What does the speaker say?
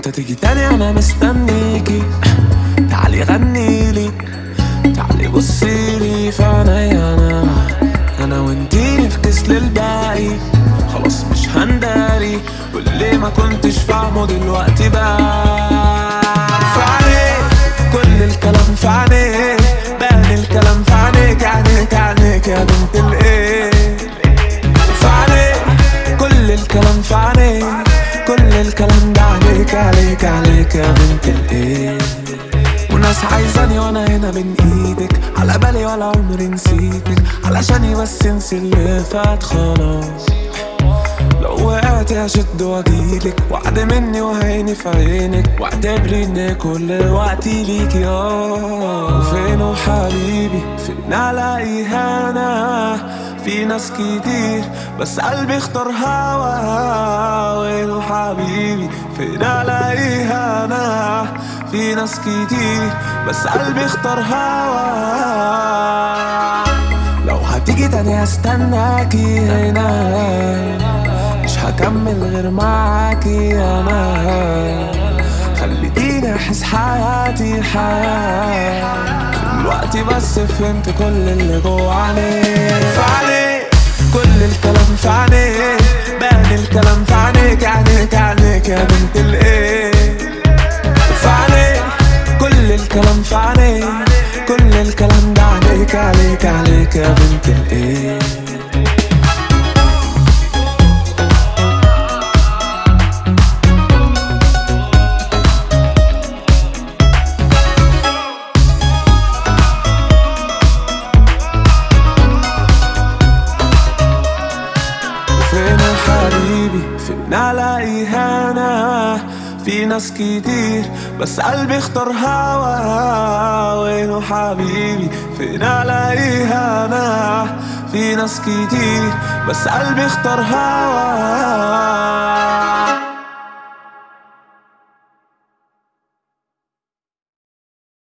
امتى تيجي تاني انا مستنيكي تعالي غنيلي تعالي بصيلي في عينيا انا انا وانتي نفكس للباقي خلاص مش هنداري واللي ما كنتش فاهمه دلوقتي بقى في عينيك كل الكلام في عينيك بان الكلام في عينيك عينيك عينيك يا بنت الايه في عينيك كل الكلام في عينيك كل الكلام ده عليك عليك عليك يا بنت الايه وناس عايزاني وانا هنا بين ايدك على بالي ولا عمري نسيتك علشاني بس انسي اللي فات خلاص لو وقعت هشد واجيلك وعد مني وهيني في عينك واعتبري ان كل وقتي ليكي اه وفينه حبيبي فين الاقي هنا في ناس كتير بس قلبي اختار هوا وينه حبيبي فين الاقي هنا في ناس كتير بس قلبي اختار هوا لو هتيجي تاني هستناكي هنا مش هكمل غير معاكي انا خليتيني احس حياتي حياة دلوقتي بس فهمت كل اللي جوا عليك فعليك كل الكلام في عينيك بان الكلام في عينيك عينيك عينيك يا بنت الايه فعليك كل الكلام في عينيك كل الكلام ده عليك عليك عليك يا بنت الايه فين حبيبي فين الاقي هنا في ناس كتير بس قلبي اختار هوا وينه حبيبي فين الاقي هنا في ناس كتير بس قلبي اختار هوا